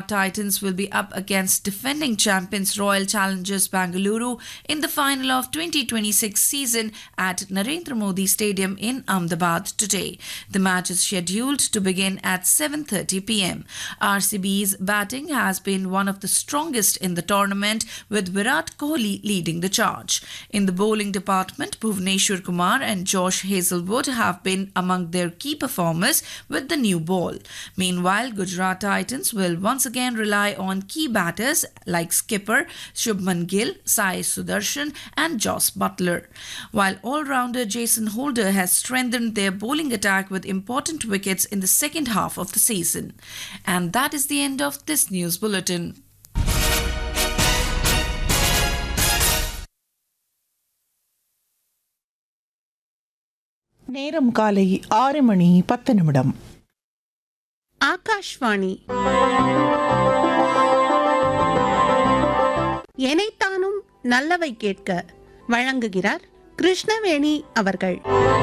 Titans will be up against defending champions Royal Challengers Bangalore in the final of 2026 season at Narendra Modi Stadium in Ahmedabad today. The match is scheduled to begin at 7:30 p.m. RCB's batting has been one of the strongest in the tournament with Virat Kohli leading the charge. In the bowling department, Bhuvneshwar Kumar and Josh Hazelwood have been among their key performers with the new ball. Meanwhile, Gujarat Titans will once again rely on key batters like skipper Shubman Gill, Sai Sudarshan, and Joss Butler. While all-rounder Jason Holder has strengthened their bowling attack with important wickets in the second half of the season. And that is the end of this news bulletin. நேரம் காலை ஆறு மணி பத்து நிமிடம் ஆகாஷ்வாணி எனைத்தானும் நல்லவை கேட்க வழங்குகிறார் கிருஷ்ணவேணி அவர்கள்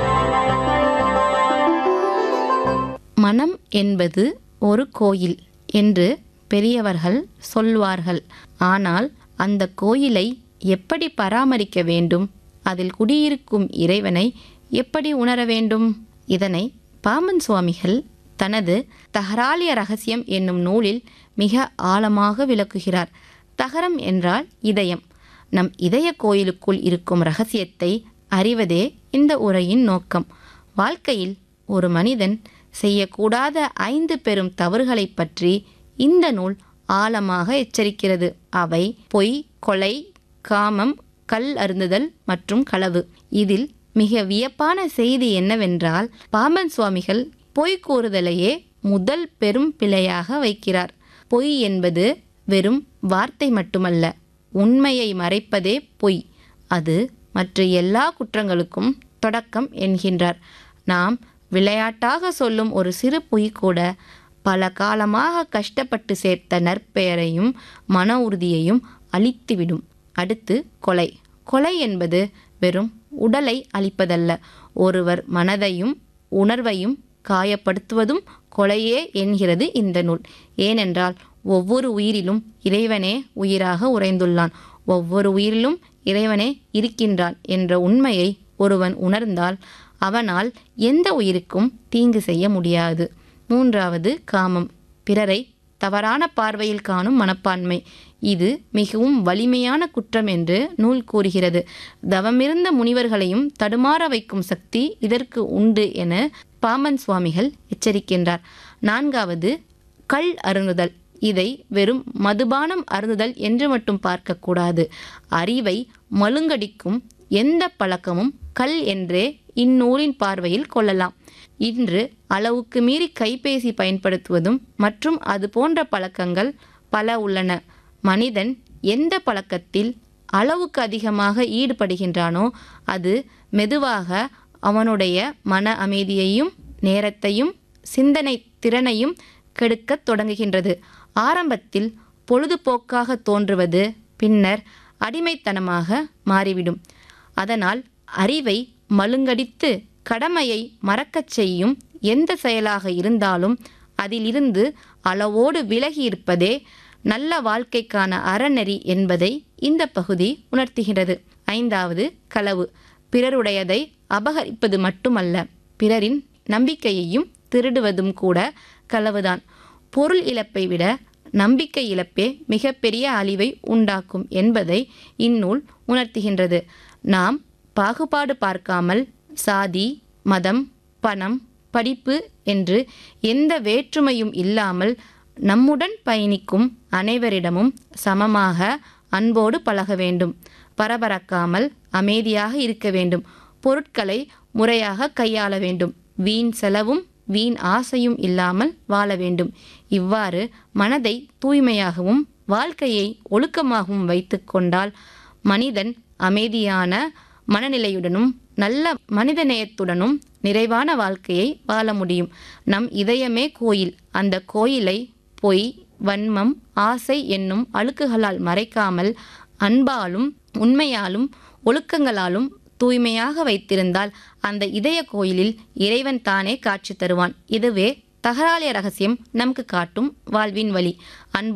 மனம் என்பது ஒரு கோயில் என்று பெரியவர்கள் சொல்வார்கள் ஆனால் அந்த கோயிலை எப்படி பராமரிக்க வேண்டும் அதில் குடியிருக்கும் இறைவனை எப்படி உணர வேண்டும் இதனை பாமன் சுவாமிகள் தனது தகராலிய ரகசியம் என்னும் நூலில் மிக ஆழமாக விளக்குகிறார் தகரம் என்றால் இதயம் நம் இதய கோயிலுக்குள் இருக்கும் ரகசியத்தை அறிவதே இந்த உரையின் நோக்கம் வாழ்க்கையில் ஒரு மனிதன் செய்யக்கூடாத ஐந்து பெரும் தவறுகளைப் பற்றி இந்த நூல் ஆழமாக எச்சரிக்கிறது அவை பொய் கொலை காமம் கல் அருந்துதல் மற்றும் களவு இதில் மிக வியப்பான செய்தி என்னவென்றால் பாம்பன் சுவாமிகள் பொய் கூறுதலையே முதல் பெரும் பிழையாக வைக்கிறார் பொய் என்பது வெறும் வார்த்தை மட்டுமல்ல உண்மையை மறைப்பதே பொய் அது மற்ற எல்லா குற்றங்களுக்கும் தொடக்கம் என்கின்றார் நாம் விளையாட்டாக சொல்லும் ஒரு சிறு பொய் கூட பல காலமாக கஷ்டப்பட்டு சேர்த்த நற்பெயரையும் மன உறுதியையும் அழித்துவிடும் அடுத்து கொலை கொலை என்பது வெறும் உடலை அழிப்பதல்ல ஒருவர் மனதையும் உணர்வையும் காயப்படுத்துவதும் கொலையே என்கிறது இந்த நூல் ஏனென்றால் ஒவ்வொரு உயிரிலும் இறைவனே உயிராக உறைந்துள்ளான் ஒவ்வொரு உயிரிலும் இறைவனே இருக்கின்றான் என்ற உண்மையை ஒருவன் உணர்ந்தால் அவனால் எந்த உயிருக்கும் தீங்கு செய்ய முடியாது மூன்றாவது காமம் பிறரை தவறான பார்வையில் காணும் மனப்பான்மை இது மிகவும் வலிமையான குற்றம் என்று நூல் கூறுகிறது தவமிருந்த முனிவர்களையும் தடுமாற வைக்கும் சக்தி இதற்கு உண்டு என பாமன் சுவாமிகள் எச்சரிக்கின்றார் நான்காவது கள் அருந்துதல் இதை வெறும் மதுபானம் அருந்துதல் என்று மட்டும் பார்க்கக்கூடாது அறிவை மழுங்கடிக்கும் எந்த பழக்கமும் கல் என்றே இந்நூலின் பார்வையில் கொள்ளலாம் இன்று அளவுக்கு மீறி கைபேசி பயன்படுத்துவதும் மற்றும் அது போன்ற பழக்கங்கள் பல உள்ளன மனிதன் எந்த பழக்கத்தில் அளவுக்கு அதிகமாக ஈடுபடுகின்றானோ அது மெதுவாக அவனுடைய மன அமைதியையும் நேரத்தையும் சிந்தனை திறனையும் கெடுக்கத் தொடங்குகின்றது ஆரம்பத்தில் பொழுதுபோக்காக தோன்றுவது பின்னர் அடிமைத்தனமாக மாறிவிடும் அதனால் அறிவை மழுங்கடித்து கடமையை மறக்கச் செய்யும் எந்த செயலாக இருந்தாலும் அதிலிருந்து அளவோடு விலகி இருப்பதே நல்ல வாழ்க்கைக்கான அறநெறி என்பதை இந்த பகுதி உணர்த்துகிறது ஐந்தாவது களவு பிறருடையதை அபகரிப்பது மட்டுமல்ல பிறரின் நம்பிக்கையையும் திருடுவதும் கூட களவுதான் பொருள் இழப்பை விட நம்பிக்கை இழப்பே மிகப்பெரிய அழிவை உண்டாக்கும் என்பதை இந்நூல் உணர்த்துகின்றது நாம் பாகுபாடு பார்க்காமல் சாதி மதம் பணம் படிப்பு என்று எந்த வேற்றுமையும் இல்லாமல் நம்முடன் பயணிக்கும் அனைவரிடமும் சமமாக அன்போடு பழக வேண்டும் பரபரக்காமல் அமைதியாக இருக்க வேண்டும் பொருட்களை முறையாக கையாள வேண்டும் வீண் செலவும் வீண் ஆசையும் இல்லாமல் வாழ வேண்டும் இவ்வாறு மனதை தூய்மையாகவும் வாழ்க்கையை ஒழுக்கமாகவும் வைத்து கொண்டால் மனிதன் அமைதியான மனநிலையுடனும் நல்ல மனிதநேயத்துடனும் நிறைவான வாழ்க்கையை வாழ முடியும் நம் இதயமே கோயில் அந்த கோயிலை பொய் வன்மம் ஆசை என்னும் அழுக்குகளால் மறைக்காமல் அன்பாலும் உண்மையாலும் ஒழுக்கங்களாலும் தூய்மையாக வைத்திருந்தால் அந்த இதய கோயிலில் இறைவன் தானே காட்சி தருவான் இதுவே தகராலிய ரகசியம் நமக்கு காட்டும் வாழ்வின் வழி அன்பு